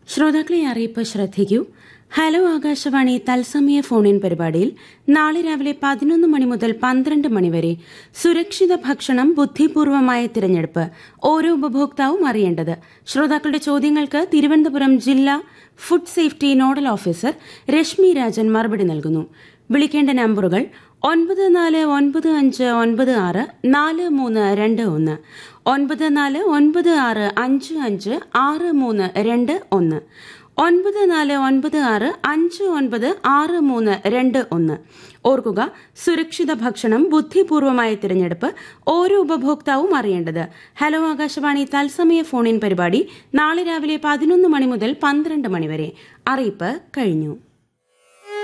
ശ്രോതാക്കളെ അറിയിപ്പ് ശ്രദ്ധിക്കൂ ഹലോ ആകാശവാണി തത്സമയ ഫോണിൻ പരിപാടിയിൽ നാളെ രാവിലെ പതിനൊന്ന് മണി മുതൽ പന്ത്രണ്ട് മണിവരെ സുരക്ഷിത ഭക്ഷണം ബുദ്ധിപൂർവമായ തിരഞ്ഞെടുപ്പ് ഓരോ ഉപഭോക്താവും അറിയേണ്ടത് ശ്രോതാക്കളുടെ ചോദ്യങ്ങൾക്ക് തിരുവനന്തപുരം ജില്ലാ food safety nodal officer Reshmi Rajan മറുപടി നൽകുന്നു വിളിക്കേണ്ട നമ്പറുകൾ ഒൻപത് നാല് ഒൻപത് അഞ്ച് ഒൻപത് ആറ് നാല് മൂന്ന് രണ്ട് ഒന്ന് ഒൻപത് നാല് ഒൻപത് ആറ് അഞ്ച് അഞ്ച് ആറ് മൂന്ന് രണ്ട് ഒന്ന് ഒൻപത് നാല് ഒൻപത് ആറ് അഞ്ച് ഒൻപത് ആറ് മൂന്ന് രണ്ട് ഒന്ന് ഓർക്കുക സുരക്ഷിത ഭക്ഷണം ബുദ്ധിപൂർവമായ തിരഞ്ഞെടുപ്പ് ഓരോ ഉപഭോക്താവും അറിയേണ്ടത് ഹലോ ആകാശവാണി തത്സമയ ഫോണിൻ പരിപാടി നാളെ രാവിലെ പതിനൊന്ന് മണി മുതൽ പന്ത്രണ്ട് മണി വരെ അറിയിപ്പ് കഴിഞ്ഞു